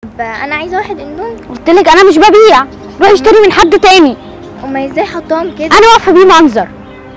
طب انا عايزه واحد اندومي قلت لك انا مش ببيع روح اشتري من حد تاني هما ازاي حطاهم كده انا واقفه بيه منظر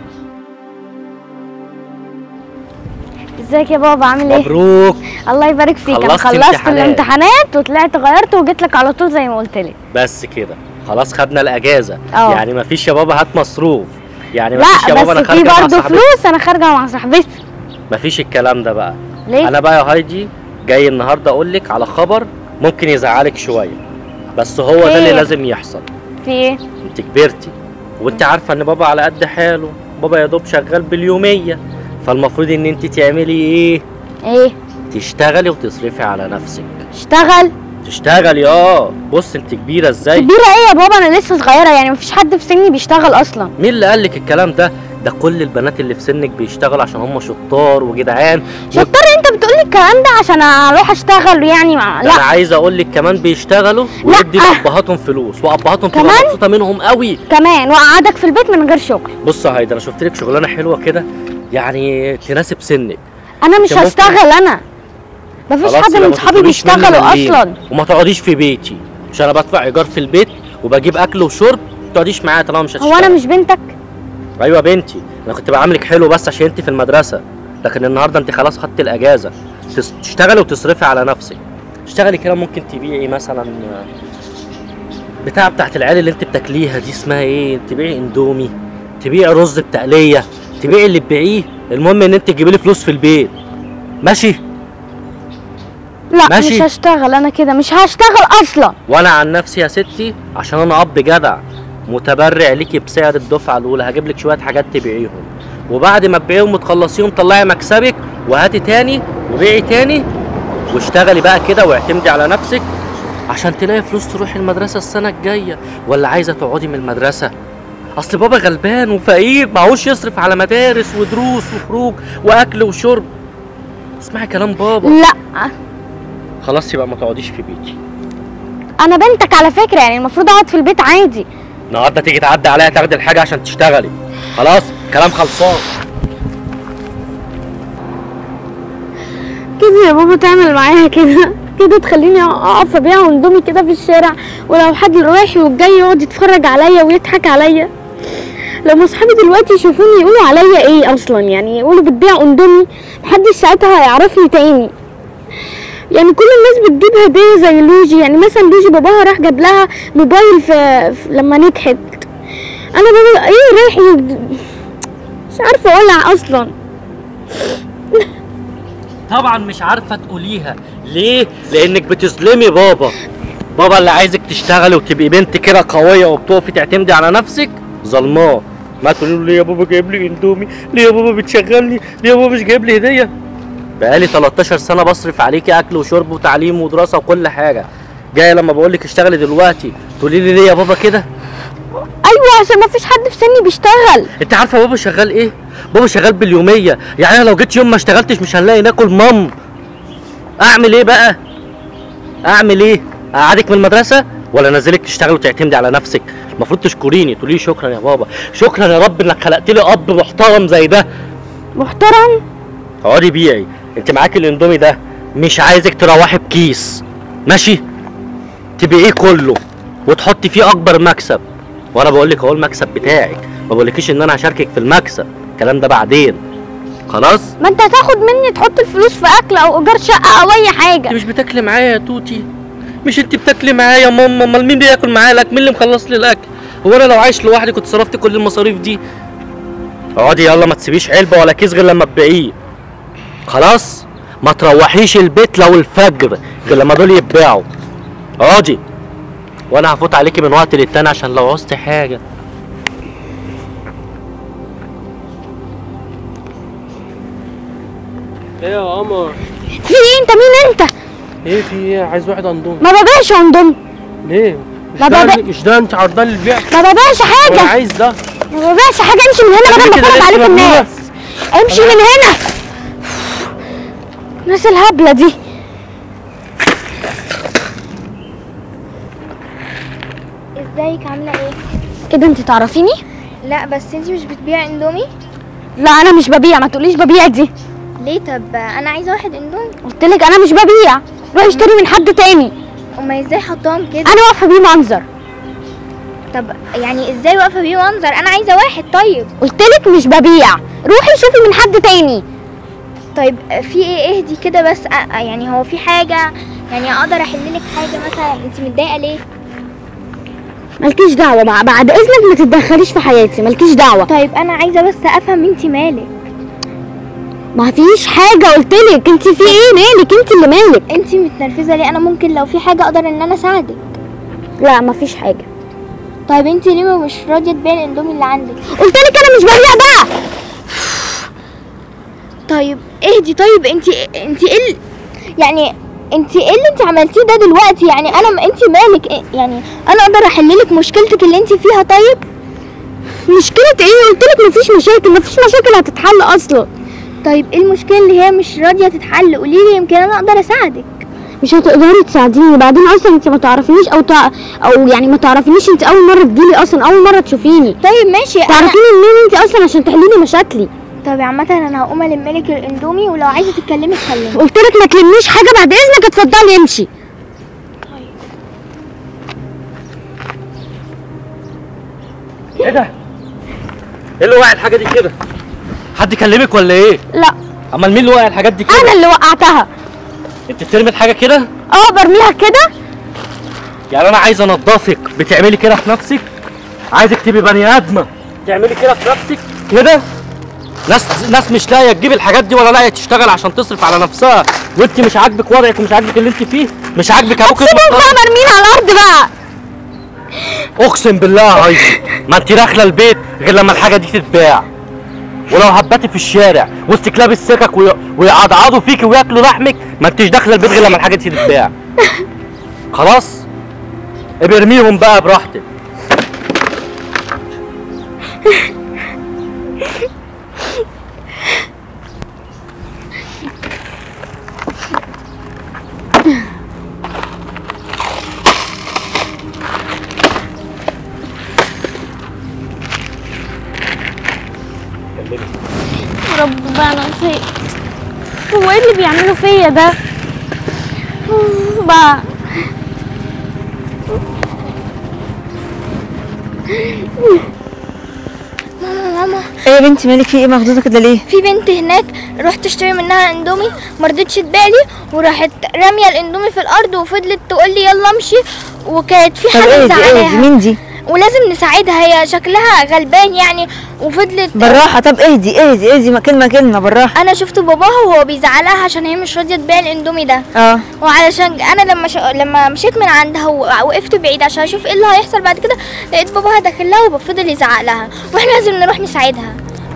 ازيك يا بابا عامل ايه مبروك الله يبارك فيك انا خلصت خلصت امتحانات. الامتحانات وطلعت غيرت وجيت لك على طول زي ما قلت لي بس كده خلاص خدنا الاجازه اه. يعني مفيش يا بابا هات مصروف يعني مفيش لا يا بابا انا بس في خارجه مع برضه صاحبتي فلوس انا خارجه مع صاحبتي مفيش الكلام ده بقى ليه انا بقى يا هايدي جاي النهارده اقول لك على خبر ممكن يزعلك شويه بس هو ده اللي خير. لازم يحصل في ايه انت كبرتي وانت عارفه ان بابا على قد حاله بابا يا دوب شغال باليوميه فالمفروض ان انت تعملي ايه ايه تشتغلي وتصرفي على نفسك اشتغل تشتغلي اه بص انت كبيره ازاي كبيره ايه يا بابا انا لسه صغيره يعني مفيش حد في سني بيشتغل اصلا مين اللي قال لك الكلام ده ده كل البنات اللي في سنك بيشتغلوا عشان هم شطار وجدعان شطار انت بتقولي الكلام ده عشان اروح اشتغل يعني مع... لا انا لا عايز اقول لك كمان بيشتغلوا ويدي لابهاتهم فلوس وابهاتهم تبقى كمان؟ مبسوطه منهم قوي كمان وقعدك في البيت من غير شغل بص يا هايدا انا شفت لك شغلانه حلوه كده يعني تناسب سنك انا مش انت ممكن- هشتغل انا مفيش خلاص حد يبقى من ما صحابي تطلبيش مني بيشتغلوا مليم. اصلا وما تقعديش في بيتي مش انا بدفع ايجار في البيت وبجيب اكل وشرب ما تقعديش معايا طالما مش هتشتغل هو انا مش بنتك ايوه بنتي انا كنت بعاملك حلو بس عشان انت في المدرسه لكن النهارده انت خلاص خدت الاجازه تس- تشتغلي وتصرفي على نفسك اشتغلي كده ممكن تبيعي مثلا بتاع بتاعت العيال اللي انت بتاكليها دي اسمها ايه تبيعي اندومي تبيعي رز بتقليه تبيعي اللي تبيعيه المهم ان انت تجيبي لي فلوس في البيت ماشي لا ماشي. مش هشتغل انا كده مش هشتغل اصلا وانا عن نفسي يا ستي عشان انا اب جدع متبرع ليكي بسعر الدفعه الاولى هجيب لك شويه حاجات تبيعيهم وبعد ما تبيعيهم وتخلصيهم طلعي مكسبك وهاتي تاني وبيعي تاني واشتغلي بقى كده واعتمدي على نفسك عشان تلاقي فلوس تروحي المدرسه السنه الجايه ولا عايزه تقعدي من المدرسه اصل بابا غلبان وفقير معهوش يصرف على مدارس ودروس وخروج واكل وشرب اسمعي كلام بابا لا خلاص يبقى ما تقعديش في بيتي انا بنتك على فكره يعني المفروض اقعد في البيت عادي النهارده تيجي تعدي عليا تاخدي الحاجه عشان تشتغلي خلاص كلام خلصان كده يا بابا تعمل معايا كده كده تخليني اقف ابيع اندومي كده في الشارع ولو حد رايح وجاي يقعد يتفرج عليا ويضحك عليا لما اصحابي دلوقتي يشوفوني يقولوا عليا ايه اصلا يعني يقولوا بتبيع اندومي محدش ساعتها هيعرفني تاني يعني كل الناس بتجيب هديه زي لوجي يعني مثلا لوجي باباها راح جاب لها موبايل في, في لما نجحت انا بابا ايه رايح يد- مش عارفه اقولها اصلا طبعا مش عارفه تقوليها ليه لانك بتظلمي بابا بابا اللي عايزك تشتغلي وتبقي بنت كده قويه وبتقفي تعتمدي على نفسك ظلماه ما تقولي له ليه يا بابا جايب لي اندومي ليه يا بابا بتشغلني ليه يا بابا مش جايب لي هديه بقالي 13 سنه بصرف عليكي اكل وشرب وتعليم ودراسه وكل حاجه جايه لما بقول لك اشتغلي دلوقتي تقولي لي ليه يا بابا كده ايوه عشان مفيش حد في سني بيشتغل انت عارفه بابا شغال ايه بابا شغال باليوميه يعني انا لو جيت يوم ما اشتغلتش مش هنلاقي ناكل مام اعمل ايه بقى اعمل ايه اقعدك من المدرسه ولا انزلك تشتغل وتعتمدي على نفسك المفروض تشكريني تقولي لي شكرا يا بابا شكرا يا رب انك خلقت لي اب محترم زي ده محترم اقعدي بيعي انت معاكي الاندومي ده مش عايزك تروحي بكيس ماشي تبيعيه كله وتحطي فيه اكبر مكسب وانا بقول لك اهو المكسب بتاعك ما بقولكيش ان انا هشاركك في المكسب الكلام ده بعدين خلاص ما انت هتاخد مني تحط الفلوس في اكل او ايجار شقه او اي انت حاجه مش بتاكلي معايا يا توتي مش انت بتاكلي معايا يا ماما امال مين بياكل معايا الاكل مين اللي مخلص لي الاكل هو انا لو عايش لوحدي كنت صرفت كل المصاريف دي اقعدي يلا ما تسيبيش علبه ولا كيس غير لما تبيعيه خلاص ما تروحيش البيت لو الفجر غير لما دول يتباعوا اقعدي وانا هفوت عليكي من وقت للتاني عشان لو عوزتي حاجه ايه يا قمر في ايه انت مين انت ايه في ايه عايز واحد اندومي ما ببيعش اندومي ليه مش ما ده بابا- مش ده انت عرضان للبيع ما ببيعش انا حاجه عايز ده ما ببيعش حاجه امشي من هنا بدل ما كده اتفرج ليه عليك مجنونة؟ الناس امشي من هنا الناس الهبله دي ازيك عامله ايه كده انت تعرفيني لا بس انتي مش بتبيع اندومي لا انا مش ببيع ما تقوليش ببيع دي ليه طب انا عايزه واحد اندومي قلت لك انا مش ببيع روح اشتري من حد تاني امال ازاي حطاهم كده انا واقفه بيه منظر طب يعني ازاي واقفه بيه منظر انا عايزه واحد طيب قلت لك مش ببيع روحي شوفي من حد تاني طيب في ايه اهدي كده بس أ- يعني هو في حاجه يعني اقدر احل لك حاجه مثلا انت متضايقه ليه مالكيش دعوه مع بعد اذنك ما تتدخليش في حياتي مالكيش دعوه طيب انا عايزه بس افهم انت مالك ما فيش حاجه قلت لك انت في ايه مالك انت اللي مالك انت متنرفزه ليه انا ممكن لو في حاجه اقدر ان انا اساعدك لا ما فيش حاجه طيب انت ليه مش راضيه تبيعي الاندومي اللي عندك قلت لك انا مش ببيع بقى طيب اهدي طيب انت انت ايه ال- يعني انت ايه اللي انت عملتيه ده دلوقتي يعني انا انت مالك إيه- يعني انا اقدر احل لك مشكلتك اللي انت فيها طيب مشكله ايه قلت لك مفيش مشاكل مفيش مشاكل هتتحل اصلا طيب ايه المشكله اللي هي مش راضيه تتحل قولي لي يمكن انا اقدر اساعدك مش هتقدري تساعديني بعدين اصلا انت ما تعرفينيش او تع... او يعني ما تعرفينيش انت اول مره تجيلي اصلا اول مره تشوفيني طيب ماشي انا تعرفيني منين انت اصلا عشان تحلي لي مشاكلي طب عامه انا هقوم الم لك الاندومي ولو عايزه تتكلمي اتكلمي قلت لك ما تلمنيش حاجه بعد اذنك اتفضلي امشي ايه ده؟ ايه اللي وقع الحاجه دي كده؟ حد كلمك ولا ايه؟ لا امال مين اللي وقع الحاجات دي كده؟ انا اللي وقعتها انت بترمي الحاجه كده؟ اه برميها كده يعني انا عايز انضفك بتعملي كده في نفسك؟ عايزك تبقي بني ادمه تعملي كده في نفسك كده؟ ناس ناس مش لاقيه تجيب الحاجات دي ولا لاقيه تشتغل عشان تصرف على نفسها وانت مش عاجبك وضعك ومش عاجبك اللي انت فيه مش عاجبك ابوك سيبهم المحترم. بقى مرمين على الارض بقى اقسم بالله يا عايزه ما انت داخله البيت غير لما الحاجه دي تتباع ولو هباتي في الشارع وسط كلاب السكك وي- ويعضعضوا فيكي وياكلوا لحمك ما انتش داخله البيت غير لما الحاجه دي تتباع خلاص ابقي ارميهم بقى براحتك ربنا نسيت هو ايه اللي بيعملوا فيا ده بقى ماما ماما ايه يا بنتي مالك في ايه مخضوضه كده ليه في بنت هناك رحت اشتري منها اندومي مرضتش تبيع لي وراحت راميه الاندومي في الارض وفضلت تقول لي يلا امشي وكانت في طب حاجه ايه دي ايه دي مزعلاها مين دي ولازم نساعدها هي شكلها غلبان يعني وفضلت بالراحه طب اهدي اهدي اهدي ما كلمه كلمه بالراحه انا شفت باباها وهو بيزعلها عشان هي مش راضيه تبيع الاندومي ده اه وعلشان انا لما ش... لما مشيت من عندها ووقفت بعيد عشان اشوف ايه اللي هيحصل بعد كده لقيت باباها داخل لها وفضل يزعق لها واحنا لازم نروح نساعدها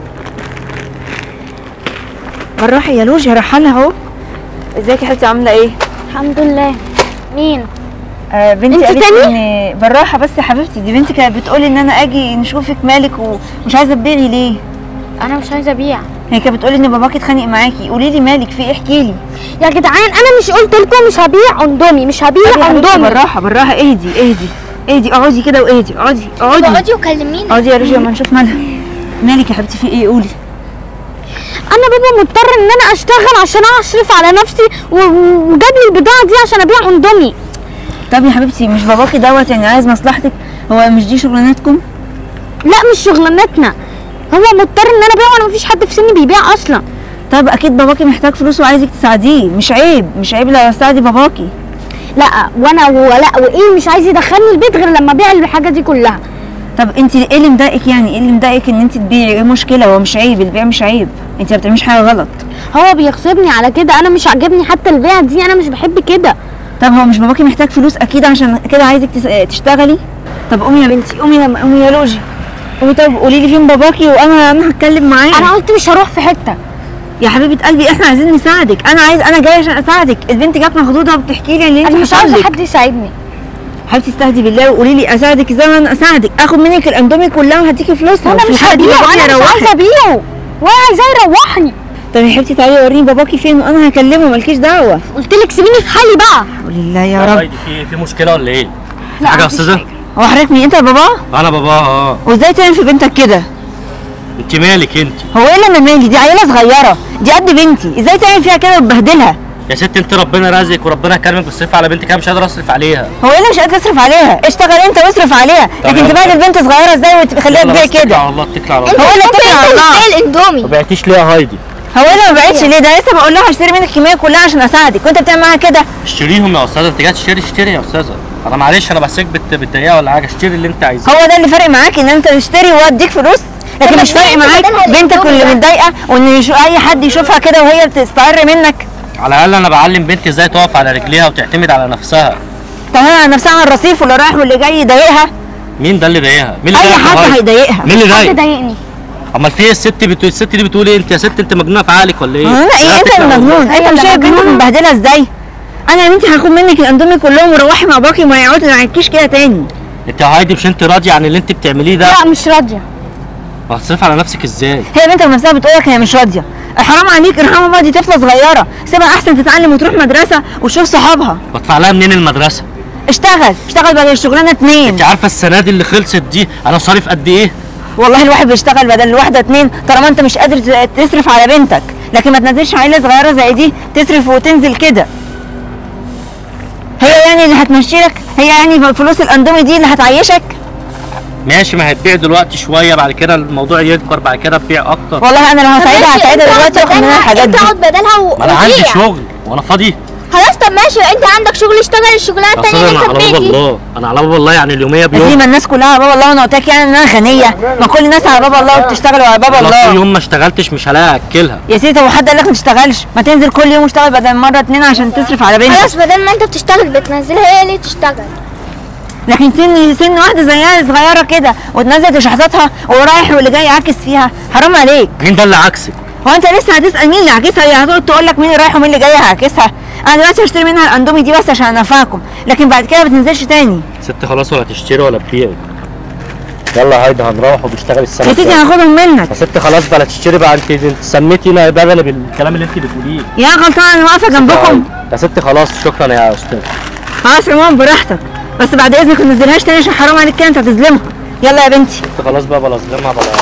بالراحه يا لوجي رحلها اهو ازيك يا حبيبتي عامله ايه الحمد لله مين آه بنتي انت قالت تاني؟ ان بالراحه بس يا حبيبتي دي بنتي كانت بتقولي ان انا اجي نشوفك مالك ومش عايزه تبيعي ليه انا مش عايزه ابيع هي كانت بتقولي ان باباكي اتخانق معاكي قولي لي مالك في ايه احكي لي يا جدعان انا مش قلت لكم مش هبيع اندومي مش هبيع اندومي بالراحه بالراحه اهدي اهدي اهدي اقعدي كده واهدي اقعدي اقعدي اقعدي وكلميني اقعدي يا رجل اما نشوف مالها مالك يا حبيبتي في ايه قولي انا بابا مضطر ان انا اشتغل عشان اصرف على نفسي و- و- وجاب لي البضاعه دي عشان ابيع اندومي طب يا حبيبتي مش باباكي دوت يعني عايز مصلحتك هو مش دي شغلانتكم لا مش شغلانتنا هو مضطر ان انا ابيع وانا مفيش حد في سني بيبيع اصلا طب اكيد باباكي محتاج فلوس وعايزك تساعديه مش عيب مش عيب لو تساعدي باباكي لا وانا ولا وايه مش عايز يدخلني البيت غير لما ابيع الحاجه دي كلها طب انت ايه اللي مضايقك يعني ايه اللي مضايقك ان انت تبيعي ايه المشكله هو مش عيب البيع مش عيب انت ما بتعمليش حاجه غلط هو بيغصبني على كده انا مش عاجبني حتى البيع دي انا مش بحب كده طب هو مش باباكي محتاج فلوس اكيد عشان كده عايزك تس- تشتغلي طب قومي يا بنتي قومي يا قومي يا لوجي قومي طب قولي لي فين باباكي وانا انا هتكلم معاه انا قلت مش هروح في حته يا حبيبه قلبي احنا عايزين نساعدك انا عايز انا جايه عشان اساعدك البنت جت مخضوضه وبتحكي لي اللي انت انا مش حصل عايزه لك. حد يساعدني حبيبتي استهدي بالله وقولي لي اساعدك ازاي وانا اساعدك اخد منك الاندومي كلها وهديكي فلوسها انا وفي مش الحالة دي هبيعه باباكي انا مش هيروحك. عايزه ابيعه وانا عايزاه يروحني طب يا حبيبتي تعالي وريني باباكي فين وانا هكلمه مالكيش دعوه قلت لك سيبيني في حالي بقى قولي الله يا رب هايدي في في مشكله ولا ايه؟ لا حاجه يا مفيش استاذه؟ هو حضرتك مين انت يا بابا انا باباها اه وازاي تعمل في بنتك كده انت مالك انت؟ هو ايه لما مالي دي عيله صغيره دي قد بنتي ازاي تعمل فيها كده وتبهدلها يا ست انت ربنا رازقك وربنا كرمك بتصرف على بنتك انا مش قادر اصرف عليها هو ايه اللي مش قادر تصرف عليها اشتغل انت واصرف عليها لكن يلا. تبهدل بنت صغيره ازاي وتخليها يلا تبيع بس اتكل كده على الله اتكل على انت الله هو اللي ممكن اتكل على انت الله. تشتري الاندومي ما بعتيش ليه يا هايدي هو انا ما بعتش ليه ده لسه بقول لها اشتري منك الكميه كلها عشان اساعدك وانت بتعمل معاها كده اشتريهم يا استاذه انت جاي تشتري اشتري يا استاذه انا معلش انا بحسك بت- بالدقيقه ولا حاجه اشتري اللي انت عايزاه هو ده اللي فارق معاك ان انت تشتري واديك فلوس لكن طب مش ما فارق انت معاك بدلها بنتك الأندومي اللي ده. متضايقه وان يشو- اي حد يشوفها كده وهي تستعر منك على الاقل انا بعلم بنتي ازاي تقف على رجليها وتعتمد على نفسها تمام على نفسها على الرصيف واللي رايح واللي جاي يضايقها مين ده اللي ضايقها مين اللي اي ضايقك يا حد هايدي؟ هيضايقها مين اللي حد ضايق ضايقني امال في ايه الست بتقول الست دي بتقول ايه انت يا ست انت مجنونه في عقلك ولا ايه لا ايه انت اتكل على الله. المجنون انت هي مش اللي شايف بنتك مجنونة. مبهدله ازاي انا يا بنتي هاخد منك الاندومي كلهم وروحي مع باقي وما يقعدوا ما يعكيش كده تاني انت يا هايدي مش انت راضيه عن اللي انت بتعمليه ده لا مش راضيه هتصرف على نفسك ازاي هي بنتك نفسها بتقولك هي مش راضيه حرام عليك ارحمها بقى دي طفله صغيره سيبها احسن تتعلم وتروح مدرسه وتشوف صحابها بدفع لها منين المدرسه اشتغل اشتغل بدل الشغلانه اتنين انت عارفه السنه دي اللي خلصت دي انا صارف قد ايه والله الواحد بيشتغل بدل الواحده اتنين طالما انت مش قادر ت- تصرف على بنتك لكن ما تنزلش عيله صغيره زي دي تصرف وتنزل كده هي يعني اللي هتمشي لك هي يعني فلوس الاندومي دي اللي هتعيشك ماشي ما هتبيع دلوقتي شويه بعد كده الموضوع يكبر بعد كده تبيع اكتر والله انا لو هساعدها ماشي، هساعدها انت دلوقتي اقعد واخد منها بدلها- الحاجات انت دي اقعد بدلها و- ما انا عندي وبيع. شغل وانا فاضي خلاص طب ماشي انت عندك شغل اشتغل الشغلانه اصل التانيه انا اللي على انت باب بتيجي الله انا على باب الله يعني اليوميه دي بيوم ما الناس كلها على باب الله وانا قلت لك يعني ان انا غنيه ما كل الناس على باب الله وبتشتغل على باب خلاص في الله يوم ما اشتغلتش مش هلاقي اكلها يا سيدي هو حد قال لك ما تشتغلش ما تنزل كل يوم اشتغل بدل مره اتنين عشان تصرف على بنتك خلاص بدل ما انت بتشتغل بتنزلها هي اللي تشتغل لكن سن سن واحده زيها صغيره كده وتنزل شحطاتها ورايح واللي جاي عاكس فيها حرام عليك مين ده اللي عكسك هو انت لسه هتسال مين اللي عاكسها هي هتقعد تقول لك مين اللي رايح ومين اللي جاي هعكسها انا دلوقتي هشتري منها الاندومي دي بس عشان انفعكم لكن بعد كده ما بتنزلش تاني ست خلاص ولا تشتري ولا تبيعي يلا هايدي هنروح وبنشتغل السنه يا سيدي الجاية. هاخدهم منك يا ست خلاص بلا تشتري بقى انت انت سميتينا بدل بالكلام اللي انت بتقوليه يا غلطان انا واقفه جنبكم يا ست خلاص شكرا يا استاذ خلاص يا ماما براحتك بس بعد اذنك ما تنزلهاش تاني عشان حرام عليك كده انت هتظلمها يلا يا بنتي ست خلاص بقى بلا صغيرنا بلا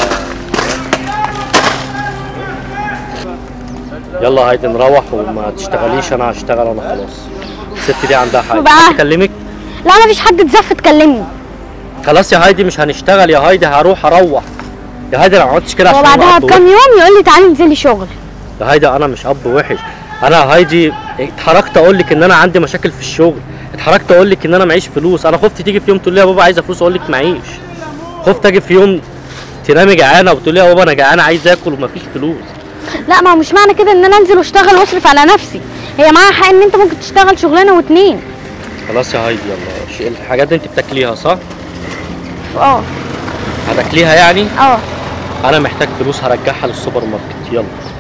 يلا هايدي نروح وما تشتغليش انا هشتغل انا خلاص الست دي عندها حاجه بقى. حد يكلمك لا ما فيش حد اتزف تكلمني خلاص يا هايدي مش هنشتغل يا هايدي هروح اروح يا هايدي انا ما عملتش كده عشان أنا وبعدها أب بكام وحش. يوم يقول لي تعالي انزلي شغل يا هايدي انا مش اب وحش انا يا هايدي اتحركت اقول لك ان انا عندي مشاكل في الشغل اتحركت اقول لك ان انا معيش فلوس انا خفت تيجي في يوم تقول لي يا بابا عايزه فلوس اقول لك معيش خفت اجي في يوم تنامي جعانه وتقول لي يا بابا انا جعانه عايز اكل ومفيش فلوس لا ما هو مش معنى كده ان انا انزل واشتغل واصرف على نفسي هي معاها حق ان انت ممكن تشتغل شغلانه واتنين خلاص يا هايدي يلا ش- الحاجات دي انت بتاكليها صح اه هتاكليها يعني اه انا محتاج فلوس هرجعها للسوبر ماركت يلا